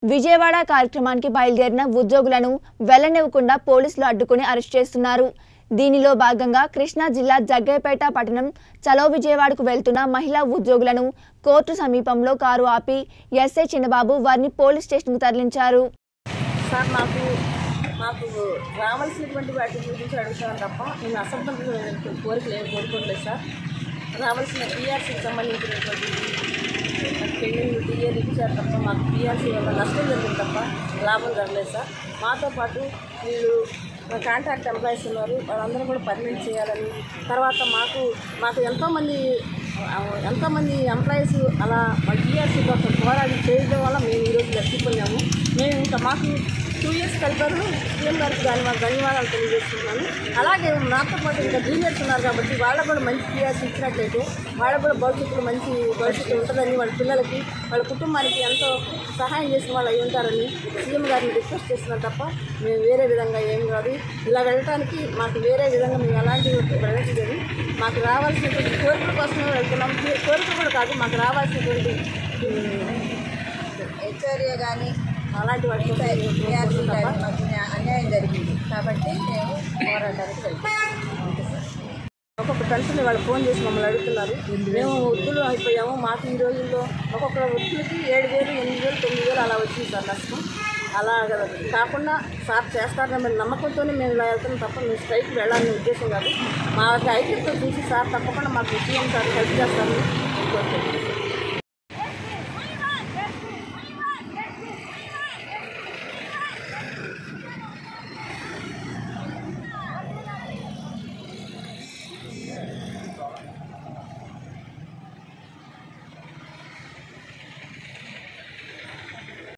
విజయవాడ కార్యక్రమానికి బయలుదేరిన ఉద్యోగులను వెళ్లనివ్వకుండా పోలీసులు అడ్డుకుని అరెస్ట్ చేస్తున్నారు దీనిలో భాగంగా కృష్ణా జిల్లా జగ్గయ్యపేట పట్టణం చలో విజయవాడకు వెళ్తున్న మహిళా ఉద్యోగులను కోర్టు సమీపంలో కారు ఆపి ఎస్ఐ చిన్నబాబు వారిని పోలీస్ స్టేషన్కు తరలించారు సార్ నాకు మాకు రావాల్సినటువంటి వాటి గురించి అడుగుతాను తప్ప నేను అసంబద్ధమైన కోరిక లేదు కోరుకోలేదు సార్ రావాల్సిన పిఆర్సీకి సంబంధించినటువంటి పెండింగ్ టీఏలు ఇచ్చారు తప్ప మాకు పిఆర్సీ వల్ల నష్టం జరిగింది తప్ప లాభం జరగలేదు సార్ మాతో పాటు వీళ్ళు కాంట్రాక్ట్ ఎంప్లాయీస్ ఉన్నారు వాళ్ళందరూ కూడా పర్మనెంట్ చేయాలని తర్వాత మాకు మాకు ఎంతోమంది ఆ, ఎంతోమంది ఎంప్లాయీస్ అలా మా టీఆర్సీ కోసం పోరాడి చేయడం వల్ల మేము ఈరోజు లక్షిపోయాము మేము ఇంకా మాకు టూ ఇయర్స్ కలిపారు సీఎం గారికి దాని మాకు ధన్యవాదాలు తెలియజేస్తున్నాను అలాగే నాతో పాటు ఇంకా జూనియర్స్ ఉన్నారు కాబట్టి వాళ్ళకు కూడా మంచి టీఆర్సీ ఇచ్చినట్లయితే వాళ్ళకు కూడా భవిష్యత్తులో మంచి భవిష్యత్తు ఉంటుందని వాళ్ళ పిల్లలకి వాళ్ళ కుటుంబానికి ఎంతో సహాయం చేసిన వాళ్ళు అయి ఉంటారని సీఎం గారిని రిక్వెస్ట్ చేస్తున్నాం తప్ప మేము వేరే విధంగా ఏం కాదు ఇలా వెళ్ళటానికి మాకు వేరే విధంగా మేము ఎలాంటి వెళ్ళట్లేదు మాకు రావాల్సినటువంటి కోరికల కోసమే వెళ్తున్నాం కోరికలు కూడా కాదు మాకు రావాల్సినటువంటి హెచ్ఆర్ఏ కానీ అలాంటి వాటి కోసం ఏఆర్సీ తప్ప కానీ మాకు న్యా- అన్యాయం జరిగింది కాబట్టి మేము పోరాటానికి వెళ్తాం ఒక్కొక్క పెన్షన్ వాళ్ళు ఫోన్ చేసి మమ్మల్ని అడుగుతున్నారు మేము వృద్ధులు అయిపోయాము మాకు ఈ రోజుల్లో ఒక్కొక్క వృద్ధులకి ఏడు వేలు ఎనిమిది వేలు తొమ్మిది వేలు అలా వచ్చింది సార్ నష్టం అలా కాకుండా సార్ చేస్తారనే మేము నమ్మకంతోనే మేము ఇలా వెళ్తున్నాం తప్ప మేము స్ట్రైక్ వెళ్ళాలనే ఉద్దేశం కాదు మా యొక్క ఐక్యతతో చూసి సార్ తప్పకుండా మాకు సీఎం సార్ హెల్ప్ చేస్తారని కోరుకుంటున్నాం